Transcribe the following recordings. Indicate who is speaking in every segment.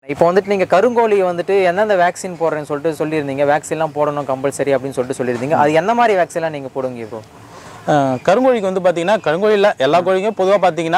Speaker 1: இப்போ வந்துட்டு நீங்கள் கருங்கோழி வந்துட்டு எந்தெந்த வேக்சின் போடுறேன்னு சொல்லிட்டு சொல்லியிருந்தீங்க வேக்சின்லாம் போடணும் கம்பல்சரி அப்படின்னு சொல்லிட்டு சொல்லியிருந்தீங்க அது என்ன மாதிரி வேக்சின்லாம் நீங்கள் போடுங்க இப்போ
Speaker 2: அஹ் கருங்கோழிக்கு வந்து பார்த்தீங்கன்னா கருங்கோழியில் எல்லா கோழிக்கும் பொதுவாக பார்த்தீங்கன்னா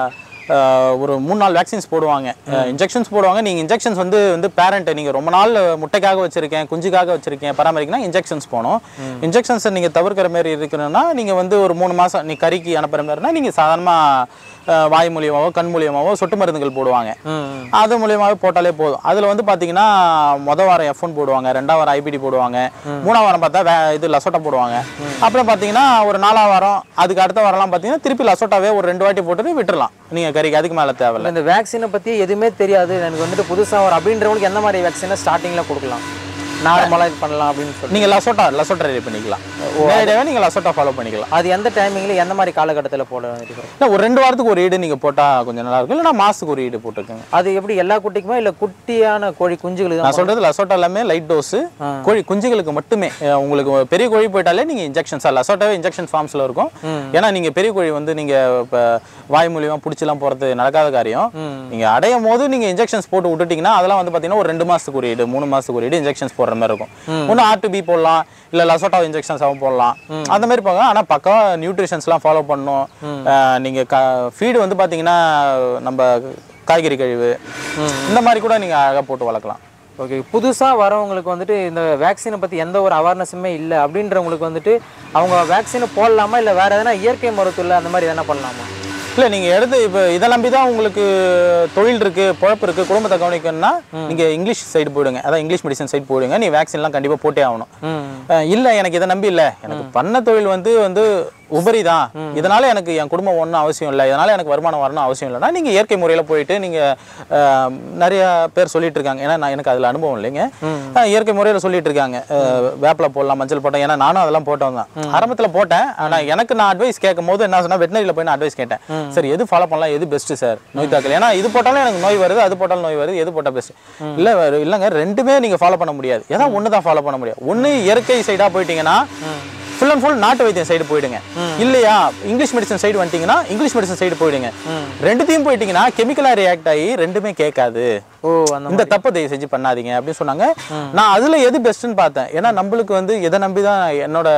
Speaker 2: அஹ் ஒரு மூணு நாலு வேக்சின்ஸ் போடுவாங்க இன்ஜெக்ஷன்ஸ் போடுவாங்க நீங்கள் இன்ஜெக்ஷன்ஸ் வந்து வந்து பேரண்ட்டை நீங்கள் ரொம்ப நாள் முட்டைக்காக வச்சுருக்கேன் குஞ்சுக்காக வச்சுருக்கேன் பராமரிக்கனா இன்ஜெக்ஷன்ஸ் போகணும் இன்ஜெக்ஷன்ஸை நீங்கள் தவிர்க்கிற மாதிரி இருக்கணும்னா நீங்கள் வந்து ஒரு மூணு மாதம் நீ கறிக்கு அனுப்புகிற மாதிரினா நீங்கள் சாதாரணமாக வாய் மூலியமாவோ கண் மூலியமாவோ சொட்டு மருந்துகள் போடுவாங்க அது மூலியமாவே போட்டாலே போதும் அதில் வந்து பார்த்தீங்கன்னா மொத வாரம் எஃப் ஒன் போடுவாங்க ரெண்டாம் வாரம் ஐபிடி போடுவாங்க மூணாம் வாரம் பார்த்தா வே இது லசோட்டா போடுவாங்க அப்புறம் பார்த்தீங்கன்னா ஒரு நாலாம் வாரம் அதுக்கு அடுத்த வாரம்லாம் பார்த்தீங்கன்னா திருப்பி லசோட்டாவே ஒரு ரெண்டு வாட்டி போட்டுட்டு விட்டுறலாம் நீங்கள் கறிக்கு அதுக்கு மேலே தேவையில்ல
Speaker 1: இந்த வேக்சினை பற்றி எதுவுமே தெரியாது எனக்கு வந்துட்டு புதுசாக வரும் அப்படின்றவங்களுக்கு எந்த மாதிரி வேக்சினை ஸ்டார்டிங்கில் கொடுக்கலாம் நார்மலாக இது பண்ணலாம் அப்படின்னு சொல்லி
Speaker 2: நீங்கள் லசோட்டா லசோட்டா ரெடி பண்ணிக்கலாம் நேரடியாகவே நீங்கள் லசோட்டா ஃபாலோ பண்ணிக்கலாம்
Speaker 1: அது எந்த டைமிங்கில் எந்த மாதிரி காலகட்டத்தில் போட இருக்கிறோம்
Speaker 2: இல்லை ஒரு ரெண்டு வாரத்துக்கு ஒரு ஈடு நீங்கள் போட்டால் கொஞ்சம் நல்லா இருக்கும் இல்லைன்னா மாதத்துக்கு ஒரு ஈடு போட்டுக்கோங்க
Speaker 1: அது எப்படி எல்லா குட்டிக்குமா இல்லை குட்டியான கோழி குஞ்சுகளுக்கு
Speaker 2: நான்
Speaker 1: தான்
Speaker 2: சொல்றது லசோட்டா எல்லாமே லைட் டோஸ் கோழி குஞ்சுகளுக்கு மட்டுமே அஹ் உங்களுக்கு பெரிய கோழி போயிட்டாலே நீங்க இன்ஜெக்ஷன்ஸ் லசோட்டாவே இன்ஜெக்ஷன் ஃபார்ம்ஸ்ல இருக்கும் ஏன்னா நீங்க பெரிய கோழி வந்து நீங்க இப்ப வாய் மூலியமா பிடிச்சலாம் போறது நடக்காத காரியம் நீங்க அடையும் போது நீங்க இன்ஜெக்ஷன்ஸ் போட்டு விட்டுட்டீங்கன்னா அதெல்லாம் வந்து பாத்தீங்கன்னா ஒரு ரெண்டு மாசத்துக்கு ஒரு ஈடு மூணு மாசத்துக்கு ஒரு ஈடு இன்ஜெக்ஷன்ஸ் போடுற மாதிரி இருக்கும் ஒன்று ஆர் டு பி போடலாம் இல்ல லசோட்டா இன்ஜெக்ஷன்ஸ் ஆகும் போடலாம் அந்த மாதிரி போங்க ஆனா பக்கம் நியூட்ரிஷன்ஸ்லாம் ஃபாலோ பண்ணணும் அஹ் நீங்க ஃபீடு வந்து பாத்தீங்கன்னா நம்ம காய்கறி கழிவு இந்த மாதிரி கூட நீங்க அழகா போட்டு வளர்க்கலாம்
Speaker 1: ஓகே புதுசாக வரவங்களுக்கு வந்துட்டு இந்த வேக்சினை பற்றி எந்த ஒரு அவேர்னஸுமே இல்லை அப்படின்றவங்களுக்கு வந்துட்டு அவங்க வேக்சினை போடலாமா இல்லை வேறு எதனா இயற்கை மருத்துவத்தில் அந்த மாதிரி எதனா பண்ணலாமா
Speaker 2: இல்லை நீங்கள் எடுத்து இப்போ இதை நம்பி தான் உங்களுக்கு தொழில் இருக்குது பொழப்பு இருக்குது குடும்பத்தை கவனிக்கணும்னா நீங்கள் இங்கிலீஷ் சைடு போயிடுங்க அதான் இங்கிலீஷ் மெடிசன் சைடு போயிடுங்க நீ வேக்சின்லாம் கண்டிப்பாக போட்டே ஆகணும்
Speaker 1: ம்
Speaker 2: இல்லை எனக்கு இதை நம்பி இல்லை எனக்கு பண்ண தொழில் வந்து வந்து உபரி தான் இதனால எனக்கு என் குடும்பம் ஒன்றும் அவசியம் இல்லை இதனால எனக்கு வருமானம் வரணும் அவசியம் இல்லைன்னா நீங்கள் இயற்கை முறையில் போயிட்டு நீங்கள் நிறைய பேர் சொல்லிட்டு இருக்காங்க ஏன்னா நான் எனக்கு அதில் அனுபவம் இல்லைங்க அஹ், இயற்கை முறையில் சொல்லிட்டு இருக்காங்க அஹ், வேப்பிலை போடலாம் மஞ்சள் போட்டேன் ஏன்னா நானும் அதெல்லாம் போட்டவன் தான் ஆரம்பத்தில் போட்டேன் ஆனால் எனக்கு நான் அட்வைஸ் கேட்கும் போது என்ன சொன்னா வெட்டினரியில் போய் நான் அட்வைஸ் கேட்டேன் சரி எது ஃபாலோ பண்ணலாம் எது பெஸ்ட் சார் நோய் தாக்கல் ஏன்னா இது போட்டாலும் எனக்கு நோய் வருது அது போட்டாலும் நோய் வருது எது போட்டால் பெஸ்ட் இல்லை இல்லைங்க ரெண்டுமே நீங்கள் ஃபாலோ பண்ண முடியாது ஏதாவது ஒன்று தான் ஃபாலோ பண்ண முடியாது ஒன்று இயற்கை சைடாக போயிட்டீங்கன்னா ஃபுல் அண்ட் ஃபுல் நாட்டு வைத்தியம் சைடு போயிடுங்க இல்லையா இங்கிலீஷ் மெடிசன் சைடு வந்துட்டீங்கன்னா இங்கிலீஷ் மெடிசன் சைடு போயிடுங்க ரெண்டுத்தையும் போயிட்டீங்கன்னா கெமிக்கலா ரியாக்ட் ஆகி ரெண்டுமே கேட்காது
Speaker 1: ஓ அந்த
Speaker 2: இந்த தப்பு தயவு செஞ்சு பண்ணாதீங்க அப்படின்னு சொன்னாங்க நான் அதுல எது பெஸ்ட்னு பார்த்தேன் ஏன்னா நம்மளுக்கு வந்து எதை நம்பி தான் என்னோட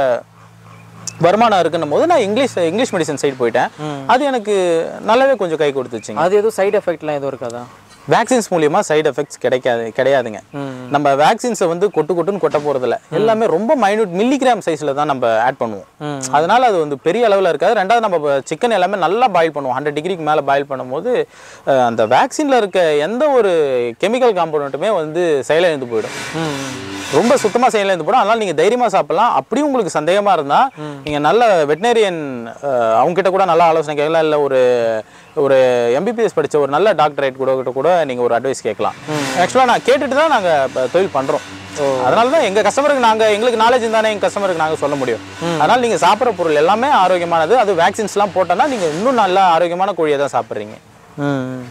Speaker 2: வருமானம் இருக்குன்னும் போது நான் இங்கிலீஷ் இங்கிலீஷ் மெடிசன் சைடு போயிட்டேன் அது எனக்கு நல்லாவே கொஞ்சம் கை கொடுத்துச்சுங்க
Speaker 1: அது எதுவும் சைடு எஃபெக்ட்லாம் எதுவும் இருக்காதா
Speaker 2: வேக்சின்ஸ் மூலியமா சைடு எஃபெக்ட்ஸ் கிடைக்காது கிடையாதுங்க நம்ம வேக்சின்ஸை வந்து கொட்டு கொட்டுன்னு கொட்ட போறதில்ல எல்லாமே ரொம்ப மைனூட் மில்லிகிராம் சைஸ்ல தான் நம்ம ஆட் பண்ணுவோம் அதனால அது வந்து பெரிய அளவில் இருக்காது ரெண்டாவது நம்ம சிக்கன் எல்லாமே நல்லா பாயில் பண்ணுவோம் ஹண்ட்ரட் டிகிரிக்கு மேலே பாயில் பண்ணும்போது அஹ், அந்த வேக்சின்ல இருக்க எந்த ஒரு கெமிக்கல் காம்பனண்ட்டுமே வந்து செயலிழந்து போயிடும் ரொம்ப சுத்தமாக செயலிழந்து போடும் அதனால நீங்கள் தைரியமாக சாப்பிடலாம் அப்படியும் உங்களுக்கு சந்தேகமாக இருந்தால் நீங்கள் நல்ல வெட்டினரியன் அவங்க கிட்ட கூட நல்ல ஆலோசனை கேட்கலாம் இல்லை ஒரு ஒரு எம்பிபிஎஸ் படிச்ச ஒரு நல்ல டாக்டரேட் கூட கிட்ட கூட நீங்கள் ஒரு அட்வைஸ் கேட்கலாம் ஆக்சுவலாக நான் கேட்டுட்டு தான் நாங்கள் தொழில் பண்ணுறோம் அதனால தான் எங்கள் கஸ்டமருக்கு நாங்கள் எங்களுக்கு நாலேஜ் இருந்தானே எங்கள் கஸ்டமருக்கு நாங்கள் சொல்ல முடியும் அதனால் நீங்கள் சாப்பிட்ற பொருள் எல்லாமே ஆரோக்கியமானது அது வேக்சின்ஸ்லாம் போட்டோன்னா நீங்கள் இன்னும் நல்ல ஆரோக்கியமான கோழியை தான் சாப்பிட்றீங்க
Speaker 1: ம்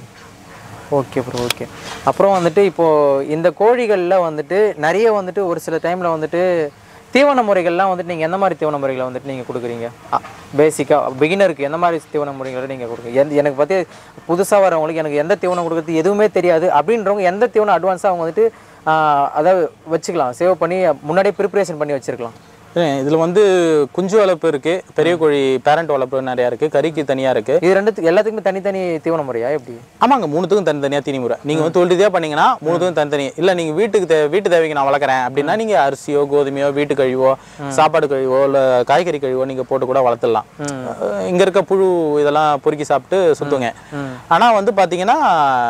Speaker 1: ஓகே ப்ரோ ஓகே அப்புறம் வந்துட்டு இப்போது இந்த கோழிகளில் வந்துட்டு நிறைய வந்துட்டு ஒரு சில டைமில் வந்துட்டு தீவன முறைகள்லாம் வந்துட்டு நீங்கள் எந்த மாதிரி தீவன முறைகளை வந்துட்டு நீங்கள் கொடுக்குறீங்க பேசிக்காக பிகினருக்கு எந்த மாதிரி தீவன முறைகளை நீங்கள் கொடுக்குறீங்க எந்த எனக்கு பற்றி புதுசாக வரவங்களுக்கு எனக்கு எந்த தீவனம் கொடுக்குறது எதுவுமே தெரியாது அப்படின்றவங்க எந்த தீவனம் அட்வான்ஸாக அவங்க வந்துட்டு ஆஹ், அதாவது வச்சுக்கலாம் சேவ் பண்ணி முன்னாடியே ப்ரிப்பரேஷன் பண்ணி வச்சுருக்கலாம்
Speaker 2: இதில் வந்து குஞ்சு வளர்ப்பு இருக்குது பெரிய கோழி பேரண்ட் வளர்ப்பு நிறையா இருக்குது கறிக்கு தனியாக இருக்குது
Speaker 1: இது ரெண்டுத்துக்கு எல்லாத்துக்குமே தனித்தனி தீவன முறையா எப்படி
Speaker 2: ஆமாங்க மூணுத்துக்கும் தனித்தனியாக தீனி முறை நீங்கள் வந்து தொழில் ரீதியாக பண்ணீங்கன்னா மூணுத்துக்கும் தனித்தனி இல்லை நீங்கள் வீட்டுக்கு தே வீட்டு தேவைக்கு நான் வளர்க்குறேன் அப்படின்னா நீங்கள் அரிசியோ கோதுமையோ வீட்டு கழிவோ சாப்பாடு கழிவோ இல்லை காய்கறி கழிவோ நீங்கள் போட்டு கூட வளர்த்துடலாம் இங்கே இருக்க புழு இதெல்லாம் பொறுக்கி சாப்பிட்டு சுத்துங்க ஆனால் வந்து பார்த்தீங்கன்னா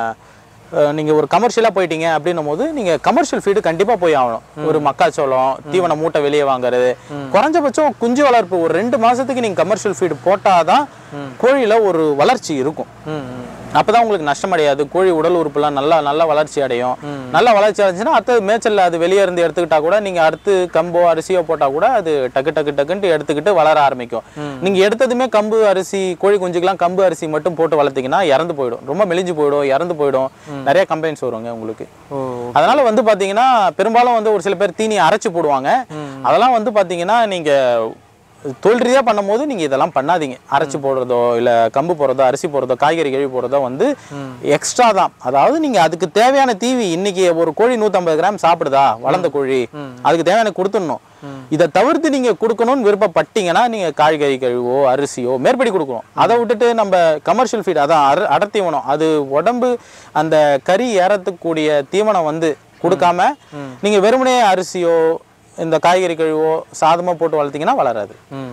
Speaker 2: நீங்கள் ஒரு கமர்ஷியலாக போயிட்டீங்க அப்படின்னும் போது நீங்கள் கமர்ஷியல் ஃபீடு கண்டிப்பாக போய் ஆகணும் ஒரு மக்காச்சோளம் தீவன மூட்டை வெளியே வாங்குறது குறைஞ்சபட்சம் குஞ்சு வளர்ப்பு ஒரு ரெண்டு மாதத்துக்கு நீங்கள் கமர்ஷியல் ஃபீடு போட்டால் தான் கோழியில் ஒரு வளர்ச்சி இருக்கும் அப்பதான் உங்களுக்கு நஷ்டம் அடையாது கோழி உடல் உறுப்புலாம் நல்லா நல்லா வளர்ச்சி அடையும் நல்லா வளர்ச்சி அடைஞ்சுன்னா அடுத்தது மேய்ச்சல்ல அது வெளியே இருந்து எடுத்துக்கிட்டா கூட நீங்க அடுத்து கம்போ அரிசியோ போட்டா கூட அது டக்கு டக்கு டக்குன்ட்டு எடுத்துக்கிட்டு வளர ஆரம்பிக்கும் நீங்க எடுத்ததுமே கம்பு அரிசி கோழி குஞ்சுக்கெல்லாம் கம்பு அரிசி மட்டும் போட்டு வளர்த்தீங்கன்னா இறந்து போயிடும் ரொம்ப மெலிஞ்சு போயிடும் இறந்து போயிடும் நிறைய கம்ப்ளைண்ட்ஸ் வருங்க உங்களுக்கு
Speaker 1: ஓ
Speaker 2: அதனால வந்து பாத்தீங்கன்னா பெரும்பாலும் வந்து ஒரு சில பேர் தீனி அரைச்சு போடுவாங்க அதெல்லாம் வந்து பாத்தீங்கன்னா நீங்க தொழில் ரீதியாக பண்ணும்போது நீங்கள் இதெல்லாம் பண்ணாதீங்க அரைச்சி போடுறதோ இல்லை கம்பு போடுறதோ அரிசி போடுறதோ காய்கறி கழுவி போடுறதோ வந்து எக்ஸ்ட்ரா தான் அதாவது நீங்கள் அதுக்கு தேவையான தீவி இன்னைக்கு ஒரு கோழி நூற்றம்பது கிராம் சாப்பிடுதா வளர்ந்த கோழி அதுக்கு தேவையான கொடுத்துடணும் இதை தவிர்த்து நீங்கள் கொடுக்கணும்னு விருப்பப்பட்டீங்கன்னா நீங்கள் காய்கறி கழுவோ அரிசியோ மேற்படி கொடுக்கணும் அதை விட்டுட்டு நம்ம கமர்ஷியல் ஃபீட் அதான் அர அடத்தீவனம் அது உடம்பு அந்த கறி ஏறத்துக்கூடிய தீவனம் வந்து கொடுக்காம நீங்கள் வெறுமனே அரிசியோ இந்த காய்கறி கழுவோ சாதமாக போட்டு வளர்த்தீங்கன்னா வளராது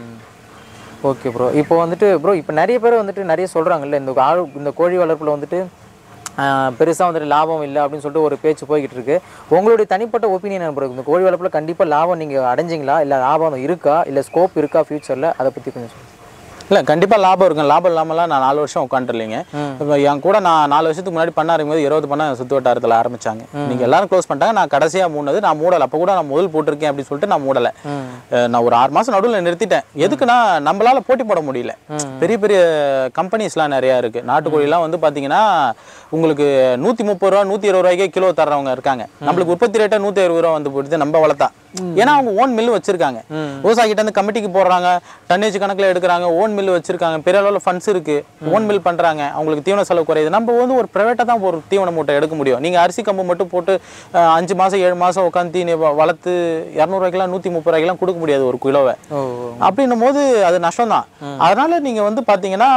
Speaker 1: ஓகே ப்ரோ இப்போ வந்துட்டு ப்ரோ இப்போ நிறைய பேர் வந்துட்டு நிறைய சொல்கிறாங்கல்ல இந்த ஆள் இந்த கோழி வளர்ப்பில் வந்துட்டு பெருசாக வந்துட்டு லாபம் இல்லை அப்படின்னு சொல்லிட்டு ஒரு பேச்சு போய்கிட்டு இருக்கு உங்களுடைய தனிப்பட்ட ஒப்பீனியன் ப்ரோ இந்த கோழி வளர்ப்பில் கண்டிப்பாக லாபம் நீங்கள் அடைஞ்சிங்களா இல்லை லாபம் இருக்கா இல்லை ஸ்கோப் இருக்கா ஃப்யூச்சரில் அதை பற்றி கொஞ்சம் சொல்லுங்கள்
Speaker 2: இல்லை கண்டிப்பாக லாபம் இருக்கும் லாபம் இல்லாமலாம் நான் நாலு வருஷம் உட்காந்துருலீங்க இப்போ என் கூட நான் நாலு வருஷத்துக்கு முன்னாடி பண்ண ஆரம்பிக்கும் போது இருபது பண்ண சுற்று வட்டாரத்தில் ஆரம்பிச்சாங்க நீங்கள் எல்லாரும் க்ளோஸ் பண்ணிட்டாங்க நான் கடைசியாக மூணது நான் மூடலை அப்போ கூட நான் முதல் போட்டிருக்கேன் அப்படின்னு சொல்லிட்டு நான் மூடலை அஹ் நான் ஒரு ஆறு மாதம் நடுவில் நிறுத்திட்டேன் எதுக்குன்னா நம்மளால போட்டி போட முடியல பெரிய பெரிய கம்பெனிஸ்லாம் நிறையா இருக்குது நாட்டுக்கோழிலாம் வந்து பார்த்தீங்கன்னா உங்களுக்கு நூற்றி முப்பது ரூபா நூற்றி இருபது ரூபாய்க்கே கிலோ தர்றவங்க இருக்காங்க நம்மளுக்கு உற்பத்தி ரேட்டாக நூற்றி அறுபது ரூபா வந்து போயிடுது நம்ம வளர்த்தா ஏன்னா அவங்க ஓன் மில் வச்சிருக்காங்க விவசாயிகிட்ட இருந்து கமிட்டிக்கு போடுறாங்க டன்னேஜ் கணக்குல எடுக்கிறாங்க ஓன் மில் வச்சிருக்காங்க பெரிய அளவில் ஃபண்ட்ஸ் இருக்கு ஓன் மில் பண்றாங்க அவங்களுக்கு தீவன செலவு குறையுது நம்ம வந்து ஒரு பிரைவேட்டாக தான் ஒரு தீவன மூட்டை எடுக்க முடியும் நீங்க அரிசி கம்பு மட்டும் போட்டு அஹ், அஞ்சு மாசம் ஏழு மாசம் உட்காந்து தீனி வ- வளர்த்து இரநூறுவாய்க்கெல்லாம் நூற்றி முப்பது ரூபாய்க்கெல்லாம் கொடுக்க முடியாது ஒரு கிலோவை
Speaker 1: ஓ
Speaker 2: அப்படின்னும் போது அது நஷ்டம் தான் அதனால நீங்க வந்து பாத்தீங்கன்னா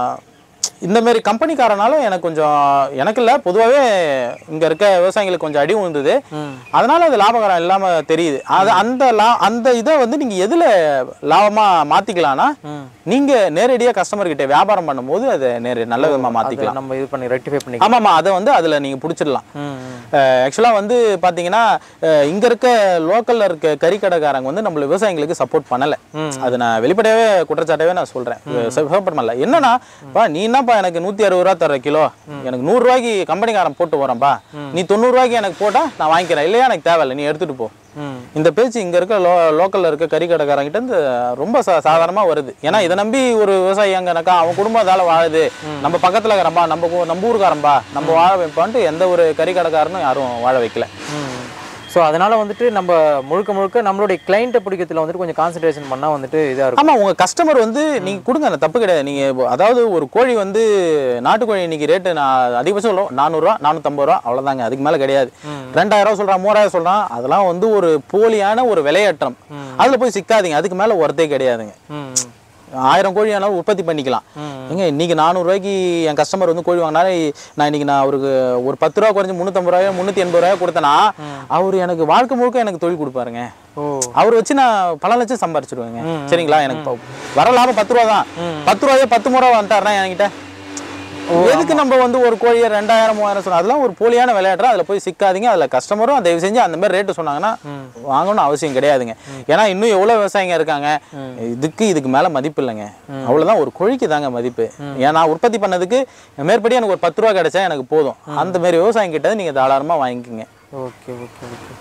Speaker 2: இந்த மாதிரி கம்பெனிக்காரனால எனக்கு கொஞ்சம் எனக்கு இல்லை பொதுவாகவே இங்க இருக்க விவசாயிகளுக்கு கொஞ்சம் அடி விழுந்தது அதனால அது லாபகரம் இல்லாம தெரியுது அது அந்த லா அந்த இதை வந்து நீங்க எதுல லாபமா மாத்திக்கலாம்னா நீங்க நேரடியா கஸ்டமர் கிட்ட வியாபாரம் பண்ணும்போது அதை நேர நல்ல விதமா மாத்திக்கலாம்
Speaker 1: நம்ம இது பண்ணி ரெக்டிஃபை பண்ணி
Speaker 2: ஆமாமா அதை வந்து அதுல நீங்க பிடிச்சிடலாம் ஆக்சுவலாக வந்து பார்த்தீங்கன்னா அஹ் இங்க இருக்க லோக்கல்ல இருக்க கறிக்கடைக்காரங்க வந்து நம்மள விவசாயிகளுக்கு சப்போர்ட் பண்ணல அது நான் வெளிப்படையாவே குற்றச்சாட்டாவே நான் சொல்றேன் சப்போர்ட் பண்ணல என்னன்னா பா நீ என்னப்பா எனக்கு நூத்தி அறுபது ரூபா தர கிலோ எனக்கு நூறு ரூபாய்க்கு கம்பெனிக்காரன் போட்டு வரேன்ப்பா நீ தொண்ணூறு ரூபாய்க்கு எனக்கு போட்டா நான் வாங்கிக்கிறேன் இல்லையா எனக்கு தேவையில்லை நீ எடுத்துட்டு போ
Speaker 1: ம்
Speaker 2: இந்த பேச்சு இங்க இருக்க லோ லோக்கல்ல இருக்க கறிக்கடைக்காரங்கிட்ட இருந்து ரொம்ப சா சாதாரணமா வருது ஏன்னா இதை நம்பி ஒரு விவசாயி அங்கனக்கா அவன் குடும்பம் அதால வாழுது நம்ம பக்கத்துல இருக்கிறம்பா நம்ம ஊ- நம்ம ஊருக்காரம்பா நம்ம வாழ வைப்பான்ட்டு எந்த ஒரு கறிக்கடைக்காரனும் யாரும் வாழ வைக்கல
Speaker 1: ஸோ அதனால வந்துட்டு நம்ம முழுக்க முழுக்க நம்மளுடைய கிளைண்ட்டை பிடிக்கிறதுல வந்துட்டு கொஞ்சம் கான்சன்ட்ரேஷன் பண்ணால் வந்துட்டு இதாக இருக்கும்
Speaker 2: ஆமா உங்க கஸ்டமர் வந்து நீங்க கொடுங்க அந்த தப்பு கிடையாது நீங்க இப்போ- அதாவது ஒரு கோழி வந்து நாட்டுக்கோழி இன்னைக்கு ரேட்டு நான் அதிகபட்சம் சொல்லுவோம் நானூறுரூவா நானூற்றம்பது ரூபா அவ்வளோதாங்க அதுக்கு மேல கிடையாது ரெண்டாயிரம் ரூபா சொல்றான் மூவாயிரம் சொல்றான் அதெல்லாம் வந்து ஒரு போலியான ஒரு விலையேற்றம் அதுல போய் சிக்காதீங்க அதுக்கு மேல ஒர்த்தே கிடையாதுங்க
Speaker 1: ம்
Speaker 2: ஆயிரம் கோழி ஆனாலும் உற்பத்தி பண்ணிக்கலாம் ஏங்க இன்னைக்கு நானூறுரூவாய்க்கு என் கஸ்டமர் வந்து கோழி வாங்கினாரு நான் இன்னைக்கு நான் அவருக்கு ஒரு பத்து ரூபா குறைஞ்சு முந்நூற்றம்பது ரூபாயோ முந்நூற்றி எண்பது ரூபாயோ கொடுத்தேன்னா அவர் எனக்கு வாழ்க்கை முழுக்க எனக்கு தொழில் கொடுப்பாருங்க
Speaker 1: ஓ
Speaker 2: அவர் வச்சு நான் பல லட்சம் சம்பாரிச்சிருவேங்க சரிங்களா எனக்கு இப்போ வர லாபம் பத்து ரூபா தான் பத்து ரூபாயோ பத்து முறை வந்துட்டாருன்னா என்கிட்ட எதுக்கு நம்ம வந்து ஒரு கோழியை ரெண்டாயிரம் மூவாயிரம் சொன்னோம் அதெல்லாம் ஒரு போலியான விளையாடுறா அதில் போய் சிக்காதீங்க அதில் கஸ்டமரும் தயவு செஞ்சு அந்த மாதிரி ரேட்டு சொன்னாங்கன்னா வாங்கணும்னு அவசியம் கிடையாதுங்க ஏன்னா இன்னும் எவ்வளோ விவசாயிங்க இருக்காங்க இதுக்கு இதுக்கு மேலே மதிப்பு இல்லைங்க அவ்வளோதான் ஒரு கோழிக்கு தாங்க மதிப்பு ஏன்னா உற்பத்தி பண்ணதுக்கு மேற்படி எனக்கு ஒரு பத்து ரூபா கிடைச்சா எனக்கு போதும் அந்த மாதிரி விவசாயிங்க கிட்ட நீங்கள் தாராளமாக வாங்கிக்கோங்க
Speaker 1: okay okay okay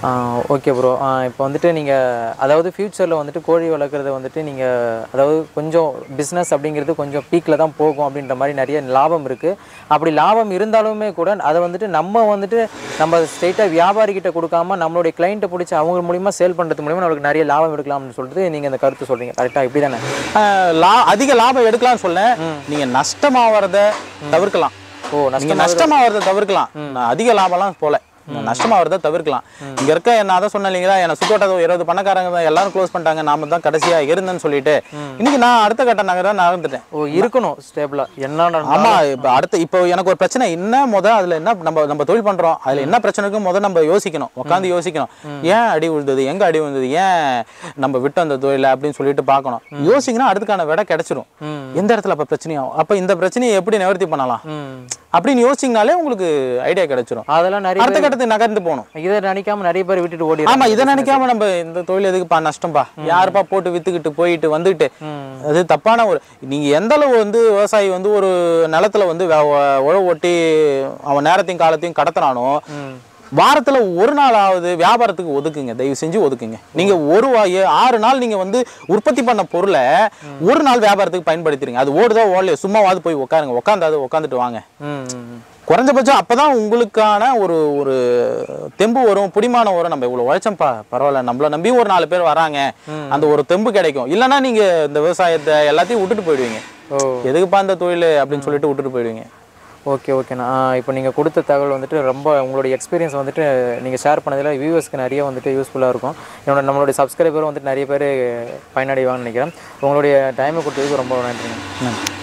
Speaker 1: okay bro இப்போ வந்துட்டு நீங்கள் அதாவது ஃப்யூச்சரில் வந்துட்டு கோழி வளர்க்குறது வந்துட்டு நீங்கள் அதாவது கொஞ்சம் பிஸ்னஸ் அப்படிங்கிறது கொஞ்சம் பீக்கில் தான் போகும் அப்படின்ற மாதிரி நிறைய லாபம் இருக்குது அப்படி லாபம் இருந்தாலுமே கூட அதை வந்துட்டு நம்ம வந்துட்டு நம்ம ஸ்ட்ரெயிட்டாக வியாபாரிகிட்ட கொடுக்காம நம்மளுடைய கிளைண்ட்டை பிடிச்சி அவங்க மூலிமா சேல் பண்ணுறது மூலிமா நம்மளுக்கு நிறைய லாபம் எடுக்கலாம்னு சொல்லிட்டு நீங்கள் இந்த கருத்து சொல்கிறீங்க கரெக்டாக இப்படி தானே
Speaker 2: ஆஹ் லா அதிக லாபம் எடுக்கலாம்னு சொல்ல நீங்க நஷ்டமாவறத தவிர்க்கலாம்
Speaker 1: ஓ
Speaker 2: நீங்க நஷ்டமாவறத தவிர்க்கலாம் நான் அதிக லாபம்லாம் போல நான் நஷ்டமாவறத தவிர்க்கலாம் இங்க இருக்க நான் அதான் சொன்னேன் இல்லைங்களா என்ன சுத்தோட்ட இருபது பணக்காரங்க தான் எல்லாரும் க்ளோஸ் பண்ணிட்டாங்க நாம தான் கடைசியா இருந்தேன்னு சொல்லிட்டு இன்னைக்கு நான் அடுத்த கட்ட நகர நகர்ந்துட்டேன்
Speaker 1: ஓ இருக்கணும் ஸ்டேபிளாக என்ன
Speaker 2: ஆமா இப்ப அடுத்த இப்போ எனக்கு ஒரு பிரச்சனை என்ன முத அதுல என்ன நம்ம நம்ம தொழில் பண்றோம் அதுல என்ன பிரச்சனை இருக்கு முத நம்ம யோசிக்கணும் உட்காந்து யோசிக்கணும் ஏன் அடி விழுந்தது எங்க அடி விழுந்தது ஏன் நம்ம விட்டு அந்த தொழில அப்படின்னு சொல்லிட்டு பார்க்கணும் யோசிங்கன்னா அடுத்துக்கான விடை கிடைச்சிரும் எந்த இடத்துல அப்ப பிரச்சனையாகும் அப்ப இந்த பிரச்சனையை எப்படி நிவர்த்தி பண்ணலாம்
Speaker 1: ம்
Speaker 2: அப்படின்னு யோசிச்சிங்கனாலே உங்களுக்கு ஐடியா கிடைச்சிரும்
Speaker 1: அதெல்லாம் நிறைய
Speaker 2: அடுத்த கட்டத்துக்கு நகர்ந்து போகணும்
Speaker 1: இதை நினைக்காம நிறைய பேர் விட்டுட்டு ஓடி
Speaker 2: ஆமா இதை நினைக்காம நம்ம இந்த தொழில் எதுக்குப்பா நஷ்டம்பா யாருப்பா போட்டு வித்துக்கிட்டு போயிட்டு வந்துட்டு அது தப்பான ஒரு நீங்க எந்த அளவு வந்து விவசாயி வந்து ஒரு நிலத்துல வந்து வே- வ- உழவு ஓட்டி அவன் நேரத்தையும் காலத்தையும் கடத்துறானோ வாரத்துல ஒரு நாளாவது வியாபாரத்துக்கு ஒதுக்குங்க தயவு செஞ்சு ஒதுக்குங்க நீங்க ஒரு வா- ஏ- ஆறு நாள் நீங்க வந்து உற்பத்தி பண்ண பொருளை ஒரு நாள் வியாபாரத்துக்கு பயன்படுத்திடுங்க அது ஓடுதோ ஓடலையோ சும்மாவாவது போய் உட்காருங்க உட்காந்தாது உட்காந்துட்டு வாங்க
Speaker 1: ம், ம், ம்.
Speaker 2: குறைஞ்சபட்சம் அப்பதான் உங்களுக்கான ஒரு ஒரு தெம்பு வரும் பிடிமானம் வரும் நம்ம இவ்வளவு உழைச்சோம்ப்பா பரவாயில்ல நம்மள நம்பி ஒரு நாலு பேர் வராங்க அந்த ஒரு தெம்பு கிடைக்கும் இல்லைன்னா நீங்க இந்த விவசாயத்தை எல்லாத்தையும் விட்டுட்டு போயிடுவீங்க
Speaker 1: ஓ
Speaker 2: எதுக்குப்பா இந்த தொழில் அப்படின்னு சொல்லிட்டு விட்டுட்டு போயிடுவீங்க
Speaker 1: ஓகே ஓகேண்ணா இப்போ நீங்கள் கொடுத்த தகவல் வந்துட்டு ரொம்ப உங்களுடைய எக்ஸ்பீரியன்ஸ் வந்துட்டு நீங்கள் ஷேர் பண்ணதில் வியூவர்ஸ்க்கு நிறைய வந்துட்டு யூஸ்ஃபுல்லாக இருக்கும் என்னோட நம்மளுடைய சப்ஸ்கிரைபரும் வந்துட்டு நிறைய பேர் பயனடைவாங்கன்னு நினைக்கிறேன் உங்களுடைய டைமை கொடுத்ததுக்கு ரொம்ப நன்றிங்க
Speaker 2: நன்றி